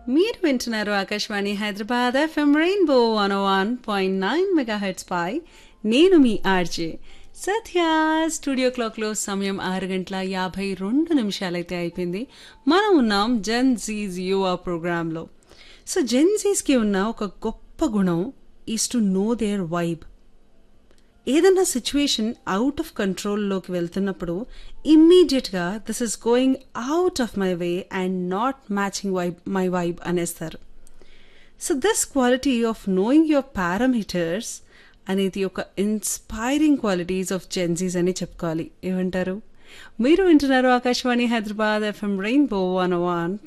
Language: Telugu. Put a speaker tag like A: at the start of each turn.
A: మీరు వింటున్నారు Akashvani Hyderabad FM rainbow one one point nine mega heads పై నేను మీ ఆర్జే సత్య స్టూడియో క్లాక్లో సమయం ఆరు గంటల యాభై రెండు నిమిషాలైతే అయిపోయింది మనం ఉన్నాం జెన్ జీజ్ యువ ప్రోగ్రాంలో సో జెన్ జీస్కి ఉన్న ఒక గొప్ప గుణం is to know their vibe ఏదన్నా సిచ్యువేషన్ అవుట్ ఆఫ్ కంట్రోల్లోకి వెళ్తున్నప్పుడు ఇమ్మీడియట్గా this is going out of my way and not matching vibe my vibe అనేస్తారు so this quality of knowing your parameters అనేది ఒక ఇన్స్పైరింగ్ క్వాలిటీస్ ఆఫ్ జెన్జీస్ అని చెప్పుకోవాలి ఏమంటారు మీరు వింటున్నారు Akashvani Hyderabad FM rainbow one one